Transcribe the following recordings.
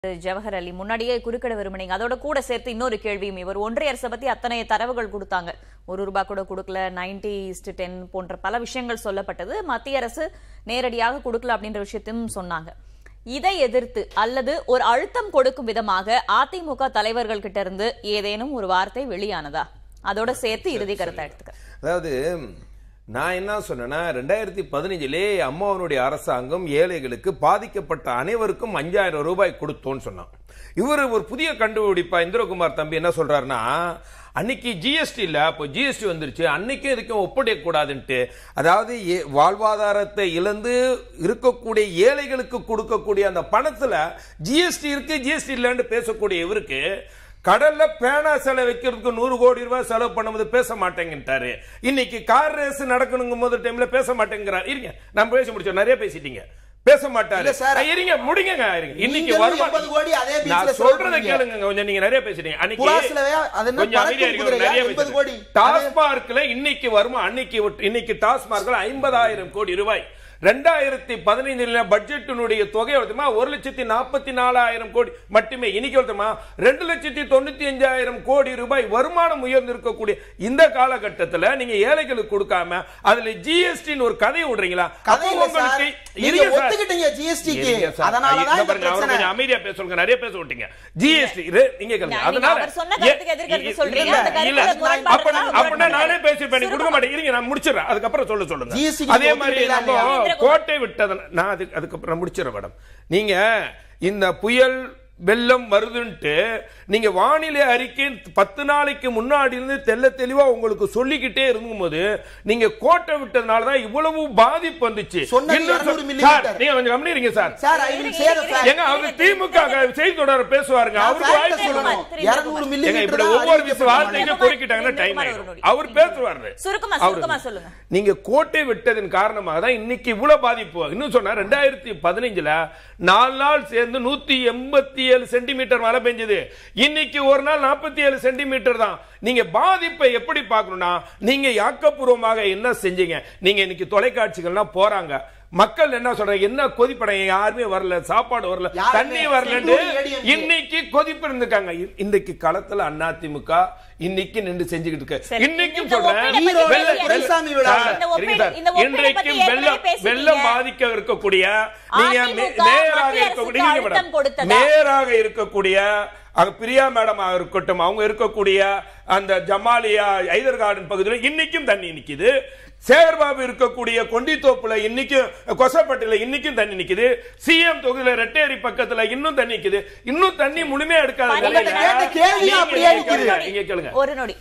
ஜவஹர் அலி முன்னாடியே குறுக்கிட விரும்பினீங்க அதோட கூட சேர்த்து இன்னொரு கேள்வியும் இவர் ஒன்றிய அரசை பத்தி அத்தனை தரவுகள் கொடுத்தாங்க ஒரு ரூபாய் கூட கொடுக்கல நைன்டி டென் போன்ற பல விஷயங்கள் சொல்லப்பட்டது மத்திய அரசு நேரடியாக கொடுக்கல அப்படின்ற விஷயத்தையும் சொன்னாங்க இதை எதிர்த்து அல்லது ஒரு அழுத்தம் கொடுக்கும் விதமாக அதிமுக தலைவர்கள் கிட்ட இருந்து ஏதேனும் ஒரு வார்த்தை வெளியானதா அதோட சேர்த்து இறுதி கருத்தை எடுத்துக்க அதாவது நான் என்ன சொன்னேன்னா ரெண்டாயிரத்தி பதினஞ்சிலே அம்மாவனுடைய அரசாங்கம் ஏழைகளுக்கு பாதிக்கப்பட்ட அனைவருக்கும் அஞ்சாயிரம் ரூபாய் கொடுத்தோன்னு சொன்னான் இவர் ஒரு புதிய கண்டுபிடிப்பா இந்திரகுமார் தம்பி என்ன சொல்றாருன்னா அன்னைக்கு ஜிஎஸ்டி இல்ல அப்போ ஜிஎஸ்டி வந்துருச்சு அன்னைக்கு இதுக்கும் ஒப்படைக்க கூடாதுன்ட்டு அதாவது ஏ- வாழ்வாதாரத்தை இழந்து இருக்கக்கூடிய ஏழைகளுக்கு கொடுக்கக்கூடிய அந்த பணத்துல ஜிஎஸ்டி இருக்கு ஜிஎஸ்டி இல்லைன்னு பேசக்கூடிய இவருக்கு கடல்ல பேனா செலவு வைக்கிறதுக்கு நூறு கோடி ரூபாய் செலவு பண்ணும்போது பேச மாட்டேங்கிட்டாரு இன்னைக்கு கார் ரேஸ் நடக்கணுங்கும் போது டைம்ல பேச மாட்டேங்கிறார் இருங்க நான் பேசி முடிச்சோம் நிறைய பேசிட்டீங்க பேச மாட்டாரு இல்ல சார். ஐயா, இருங்க முடிங்க இருங்க இன்னைக்கு நீங்களும் வருமா 80 கோடி அதே beach ல நான் செலவு சொல்றதை பண்ணீங்க. கேளுங்க கொஞ்சம் நீங்க நிறைய பேசிட்டீங்க அன்னைக்கு புலாஸ்லவே அது என்ன கொஞ்சம் அமைதியா பறக்கும் இருங்க, குதிரையா? நிறைய 80 கோடி. பேசுறேன். டாஸ்மார்க்ல இன்னைக்கு வருமா அன்னைக்கு விட்டு- இன்னைக்கு டாஸ்மார்க்ல ஐம்பதாயிரம் கோடி ரூபாய் ரெண்டாயிரத்தி பதினைந்துல பட்ஜெட்டினுடைய தொகை வருதுமா ஒரு லட்சத்தி நாற்பத்தி நாலாயிரம் கோடி மட்டுமே இன்னைக்கு வருதுமா ரெண்டு லட்சத்தி தொண்ணூத்தி அஞ்சாயிரம் கோடி ரூபாய் வருமானம் உயர்ந்து இருக்கக்கூடிய இந்த காலகட்டத்துல நீங்க ஏழைகளுக்கு கொடுக்காம அதுல ஜிஎஸ்டின்னு ஒரு கதையை விடுறீங்களா கதை அப்போ இல்ல சார். உங்களுக்கு நீங்க இருங்க சார். ஒத்துக்கிட்டீங்க GST க்கு. இருங்க சார். அதனாலதான் ஐயா, இந்த பாருங்க, அவரை பிரச்சனை. கொஞ்சம் அமைதியா பேச சொல்லுங்க நிறைய பேச விட்டீங்க ஜிஎஸ்டி நீங்க கேளுங்க நீங்க அதனால அவர் சொன்ன கருத்துக்கு எதிர்க்கருத்து இல்ல, சொல்றீங்க. இல்ல, அந்த கருத்துல இல்ல. முரண்பாடு அப்ப- இருந்தா அப்பனா நானே முரண்பாடு. பேசிருப்பேன் நீங்க கொடுக்க மாட்டேன் இருங்க நான் முடிச்சிடுறேன் அதுக்கப்புறம் சொல்ல சொல்லுங்க GST க்கு அதே மாதிரி ஒத்துக்கிட்டீங்களா நம்ம இல்லையா? கோட்டை விட்டதன் நான் அதுக்கு அதுக்கப்புறம் நான் முடிச்சிடுறேன் மேடம் நீங்க இந்த புயல் வெள்ளம் வருதுன்ட்டு நீங்க வானிலை அறிக்கை பத்து நாளைக்கு முன்னாடி இருந்து தெள்ள தெளிவா உங்களுக்கு சொல்லிக்கிட்டே இருக்கும்போது நீங்க கோட்டை விட்டதுனால தான் இவ்வளவு பாதிப்பு வந்துச்சு சொன்னது இன்னும் 200 சொல்- millimeter. சார், நீங்க கொஞ்சம் கவனிங்க sir sir, I will say the fact. ஏங்க அவர் திமுக செய்தி தொடர் பேசுவாருங்க நான் அவருக்கு fact வாய்ப்பு சொல்லணும். சொல்லணும் 200 ஏங்க millimeter இப்படி தான் ஒவ்வொரு விஷயம் அறிவிக்கப்பட்ட வார்த்தைக்கு மழை. பொறுக்கிட்டாங்கன்னா டைம் நிர்மலா ஆயிடும் ஒரு நொடி. அவர் பேசுவாரு சுருக்கமா, அவரு- சுருக்கமா சொல்லுங்க. நீங்க கோட்டை விட்டதன் காரணமாக தான் இன்னைக்கு இவ்வளவு பாதிப்பு இன்னும் சொன்னா ரெண்டாயிரத்தி பதினஞ்சுல நாலு நாள் சேர்ந்து நூத்தி எண்பத்தி ஏழு சென்டிமீட்டர் மழை பெஞ்சது இன்னைக்கு ஒரு நாள் நாற்பத்தி ஏழு சென்டிமீட்டர் தான் நீங்க பாதிப்பை எப்படி பார்க்கணும்னா நீங்க ஆக்கப்பூர்வமாக என்ன செஞ்சீங்க நீங்க இன்னைக்கு தொலைக்காட்சிகள்லாம் போறாங்க மக்கள் என்ன சொல்றாங்க என்ன கொதிப்படம் யாருமே வரல சாப்பாடு வரல யாருமே தண்ணி வரலன்னு செந்தூர் ADMK. இன்னைக்கு கொதிப்பு இருந்திருக்காங்க இ- இன்னைக்கு களத்துல அதிமுக இன்னைக்கு நின்று செஞ்சுக்கிட்டு இருக்கு சரி. இன்னைக்கும் இந்த சொல்றேன் ஒப்பீடை பத்தி வெள்ள- பேசியாச்சு. வெள்ள- துரைசாமி விழாவில். சார், இந்த ஒப்பீடு- இருங்க சார். இந்த ஒப்பீடை இன்றைக்கும் பத்தி ஏற்கனவே வெள்ளம் பேசிட்டீங்க. வெள்ளம் பாதிக்க இருக்கக்கூடிய நீங்க மே- அதிமுக மேயராக மத்திய இருக்கக்கூடிய அரசுக்கு இருங்க அழுத்தம் மேடம். கொடுத்ததா? மேயராக இருக்கக்கூடிய அங்க பிரியா மேடம் இருக்கட்டும் அவங்க இருக்கக்கூடிய அந்த ஜமாலியா ஐதர் கார்டன் பகுதியில் இன்னைக்கும் தண்ணி நிக்குது சேகர்பாபு இருக்கக்கூடிய கொண்டித்தோப்புல இன்னைக்கும் கொசப்பட்டில இன்னைக்கும் தண்ணி நிக்குது சிஎம் தொகுதியில ரெட்டேரி பக்கத்துல இன்னும் தண்ணி நிக்குது இன்னும் தண்ணி முழுமையா எடுக்காத பரவாயில்ல. நிலையில கேட்ட கேள்வி நீங்க- அப்படியே நீங்க நிக்குது. கேளுங்க, நீங்க கேளுங்க ஒரு நொடி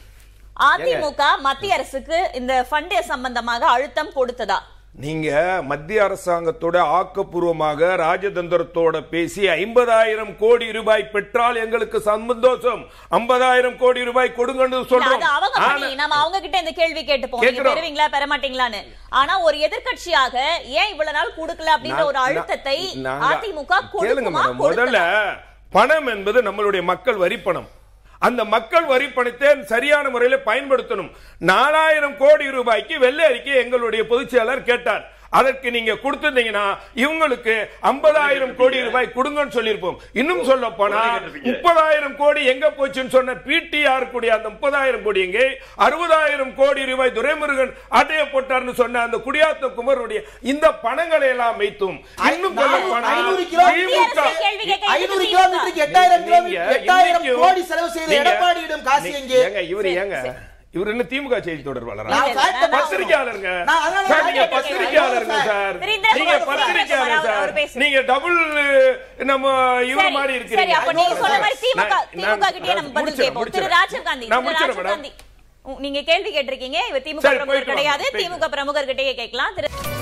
அதிமுக மத்திய அரசுக்கு இந்த ஃபண்ட் சம்பந்தமாக அழுத்தம் கொடுத்ததா நீங்க மத்திய அரசாங்கத்தோட ஆக்கப்பூர்வமாக ராஜதந்திரத்தோட பேசி ஐம்பதாயிரம் கோடி ரூபாய் பெற்றால் எங்களுக்கு சந்தோஷம் ஐம்பதாயிரம் கோடி ரூபாய் கொடுங்கன்னு இல்ல, சொல்றோம் அது அவங்க ஆனா- பணி. நம்ம அவங்க கிட்ட இந்த கேள்வி கேட்டுப்போம் நீங்க கேக்குறோம். பெறுவீங்களா பெற மாட்டீங்களான்னு ஆனா ஒரு எதிர்க்கட்சியாக ஏன் இவ்வளவு நாள் கொடுக்கல அப்படின்ற ஒரு நான்- அழுத்தத்தை நாங்க- அதிமுக கேளுங்க கொடுக்குமா மேடம் முதல்ல கொடுத்ததா? பணம் என்பது நம்மளுடைய மக்கள் வரி பணம் அந்த மக்கள் வரி பணத்தை சரியான முறையில் பயன்படுத்தணும் நாலாயிரம் கோடி ரூபாய்க்கு வெள்ளை அறிக்கை எங்களுடைய பொதுச் செயலாளர் கேட்டார் அதற்கு நீங்க கொடுத்திருந்தீங்கன்னா இவங்களுக்கு ஐம்பதாயிரம் கோடி ரூபாய் கொடுங்கன்னு சொல்லியிருப்போம் இன்னும் சொல்ல போனா முப்பதாயிரம் கோடி எங்க போச்சுன்னு சொன்ன பிடிஆர் கூடிய அந்த முப்பதாயிரம் கோடி எங்கே அறுபதாயிரம் கோடி ரூபாய் துரைமுருகன் அட்டைய போட்டார்னு சொன்ன அந்த குடியாத்த குமரனுடைய இந்த பணங்களை எல்லாம் வைத்தும் இன்னும் சொல்ல போனா ஐநூறு கிலோ- திமுக கேள்வி கேட்க ஐநூறு எதுக்கு கிலோமீட்டருக்கு எட்டாயிரம் நீங்க கிலோமீட்டர் எட்டாயிரம் இன்னைக்கும் கோடி செலவு செய்த நீங்க- எடப்பாடியிடம் காசு நீ- எங்கே ஏங்க இவர் ஏங்க இவர் என்ன திமுக செய்தி தொடர்பாளரா நான் fact அ பத்திரிகையாளருங்க நான் அதனால சார் fact நீங்க கேட்கிறேன். பத்திரிகையாளருங்க சார். சார் சரி, இந்த நீங்க அவர் பத்திரிகையாளர் அவர் சார் பேசு. நீங்க டபுள் நம்ம இவர் சரி, மாதிரி சரி, இருக்கிறீங்க அப்ப நீங்க சொல்ற மாதிரி திமுக நான்- திமுக நான் கிட்டயே நம்ம பதில் முடிச்சிடுறேன், கேட்போம் திரு முடிச்சிடுறேன். ராஜீவ் காந்தி நான் திரு முடிச்சிடுறேன் ராஜீவ் மேடம் காந்தி உ- நீங்க கேள்வி கேட்டிருக்கீங்க இவர் திமுக சரி, பிரமுகர் போயிட்டு வாங்க, கிடையாது போயிட்டு திமுக பிரமுகர் கிட்டயே கேட்கலாம் திரு